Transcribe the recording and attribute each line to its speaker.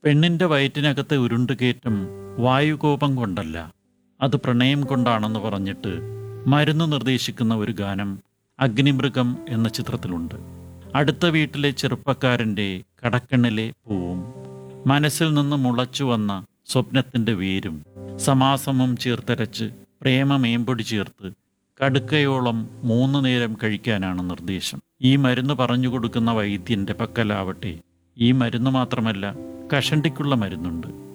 Speaker 1: പെണ്ണിന്റെ വയറ്റിനകത്തെ ഉരുണ്ടുകയറ്റം വായുകോപം കൊണ്ടല്ല അത് പ്രണയം കൊണ്ടാണെന്ന് പറഞ്ഞിട്ട് മരുന്ന് നിർദ്ദേശിക്കുന്ന ഒരു ഗാനം അഗ്നിമൃഗം എന്ന ചിത്രത്തിലുണ്ട് അടുത്ത വീട്ടിലെ ചെറുപ്പക്കാരൻ്റെ കടക്കണ്ണിലെ പൂവും മനസ്സിൽ നിന്ന് മുളച്ചു വന്ന സ്വപ്നത്തിൻ്റെ വേരും സമാസമം ചേർത്തരച്ച് പ്രേമമേമ്പൊടി ചേർത്ത് കടുക്കയോളം മൂന്ന് നേരം കഴിക്കാനാണ് നിർദ്ദേശം ഈ മരുന്ന് പറഞ്ഞു കൊടുക്കുന്ന വൈദ്യന്റെ പക്കലാവട്ടെ ഈ മരുന്ന് മാത്രമല്ല കഷണ്ടിക്കുള്ള മരുന്നുണ്ട്